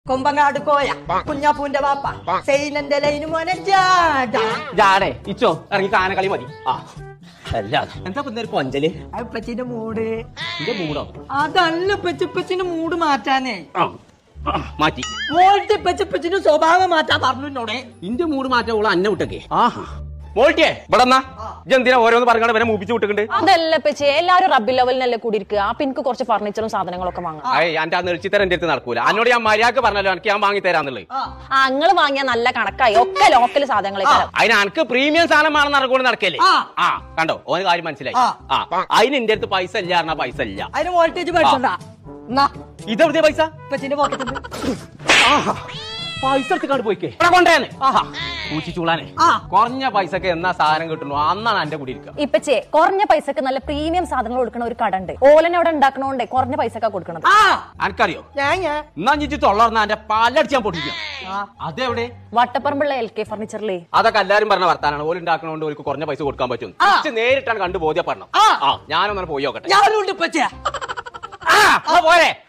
കൊമ്പങ്ങാട് കോയ കുഞ്ഞാപ്പൂന്റെ വാപ്പ സൈനന്റെ ലൈന് മോനെ ജാടാ ജാടേ ഇച്ചോ ഇറങ്ങി കാനകളി മതി ആ അല്ല എന്താ ഇപ്പൊ ഒരു കൊഞ്ചല് അപ്പച്ചിന്റെ മൂട് എന്റെ മൂടോ അതല്ല പെച്ചിപ്പച്ചിന്റെ മൂട് മാറ്റാനേ ആ ആ, മാറ്റി മോൾട്ട് പെച്ചിപ്പച്ചിന്റെ സ്വഭാവം മാറ്റാൻ പറഞ്ഞു എന്നോടെ ഇന്റെ മൂട് മാറ്റാ ഓള് അന്നെ വിട്ടൊക്കെ ആഹാ മോൾട്ടിയേ ഇവിടെ എന്നാ ഇജ്ജെന്തിനാ ഓരോന്ന് പറഞ്ഞാൽ വരെ മൂപ്പിച്ച് വിട്ടിട്ടുണ്ട് അതല്ല പച്ചേ എല്ലാരും റബ്ബി ലെവലിനല്ലേ കൂടി ഇരിക്കുക അപ്പൊ എനിക്ക് കുറച്ച് ഫർണിച്ചറും സാധനങ്ങളൊക്കെ വാങ്ങാം അയ്യ എന്റെ ആ നെളിച്ചിത്തരം എന്റെ അടുത്ത് നടക്കൂല എന്നോട് ഞാൻ മര്യാദക്ക് പറഞ്ഞല്ലോ എനിക്ക് ഞാൻ വാങ്ങി തരാന്നുള്ളത് ആ നിങ്ങൾ വാങ്ങിയ നല്ല കണക്കായി ഒക്കെ ലോക്കൽ സാധനങ്ങളെ അതിന് എനിക്ക് പ്രീമിയം സാധനമാണെന്ന് നടക്കൂടെ നടക്കല്ലേ ആ. ആ കണ്ടോ ഓന് കാര്യം മനസ്സിലായി ആ. ആ അതിന് എന്റെ അടുത്ത് പൈസ ഇല്ല പറഞ്ഞാ പൈസ ഇല്ല അതിന് വോൾട്ടേജ് പഠിച്ചണ്ട എന്നാ ഇതെവിടെയാ പൈസ ഇപ്പച്ചിന്റെ പോക്കറ്റിൽ ആഹാ പൈസ എടുത്തിക്കാണ്ട് പോയിക്കേ ഇവിടെ കൊണ്ടേന്ന് ആഹാ പൂച്ചി ചൂളാനെ ആ. കുറഞ്ഞ പൈസക്ക് എന്നാ സാധനം കിട്ടുന്നു അന്നാണ് എന്റെ കൂടി ഇരിക്കുക ഇപ്പച്ചേ കുറഞ്ഞ പൈസക്ക് നല്ല പ്രീമിയം സാധനങ്ങൾ കൊടുക്കുന്ന ഒരു കട ഉണ്ട് ഓലൻ അവിടെ ഉണ്ടാക്കണോണ്ടേ കുറഞ്ഞ പൈസക്കാ കൊടുക്കണത് ആ എനിക്കറിയോ ഞാൻ ഞാൻ എന്നാ ഞിച്ച് തൊള്ളർന്ന എന്റെ പല്ലടിച്ച് ഞാൻ പൊട്ടിക്കാം ആ. അതെവിടെ വട്ടപ്പറമ്പുള്ള എൽ കെ ഫർണിച്ചറിലേ അതൊക്കെ എല്ലാരും പറഞ്ഞ വർത്താനാണ് ഓല് ഉണ്ടാക്കണോണ്ട് ഓർക്ക് കുറഞ്ഞ പൈസ കൊടുക്കാൻ പറ്റും ആ. ഇച്ച് നേരിട്ടാണ് കണ്ടു ബോധ്യപ്പെടണം ആ. ആ ഞാനൊന്നും പോയി നോക്കട്ടെ ഞാനുണ്ട് ഇപ്പച്ചിയാ ആ, ആ, പോരെ